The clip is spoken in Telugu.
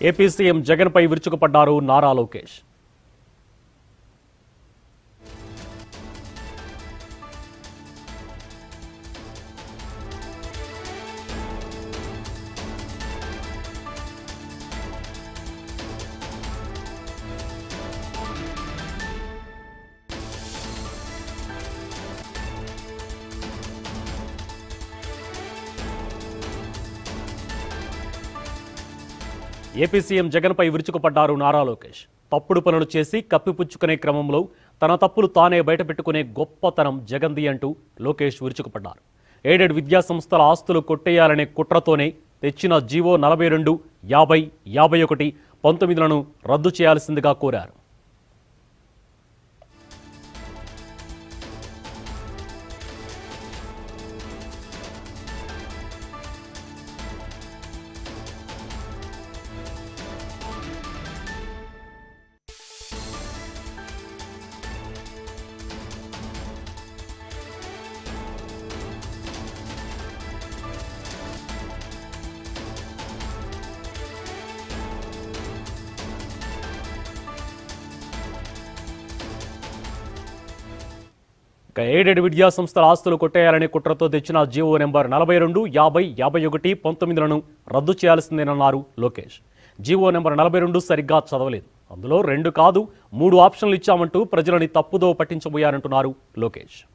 ఏపీ సీఎం జగన్పై విరుచుకుపడ్డారు నారా లోకేష్ ఏపీ సీఎం జగన్పై విరుచుకుపడ్డారు నారా లోకేష్ తప్పుడు పనులు చేసి కప్పిపుచ్చుకునే క్రమంలో తన తప్పులు తానే బయటపెట్టుకునే గొప్పతనం జగన్ది అంటూ లోకేష్ విరుచుకుపడ్డారు ఎయిడెడ్ విద్యా సంస్థల ఆస్తులు కొట్టేయాలనే కుట్రతోనే తెచ్చిన జీవో నలభై రెండు యాభై యాభై ఒకటి పంతొమ్మిదిలను రద్దు చేయాల్సిందిగా కోరారు ఇక ఎయిడెడ్ విద్యా సంస్థల ఆస్తులు కొట్టేయాలనే కుట్రతో తెచ్చిన జీవో నెంబర్ నలభై రెండు యాభై యాభై ఒకటి పంతొమ్మిదిలను రద్దు చేయాల్సిందేనన్నారు లోకేష్ జీవో నెంబర్ నలభై రెండు సరిగ్గా చదవలేదు అందులో రెండు కాదు మూడు ఆప్షన్లు ఇచ్చామంటూ ప్రజలని తప్పుదో పట్టించబోయారంటున్నారు లోకేష్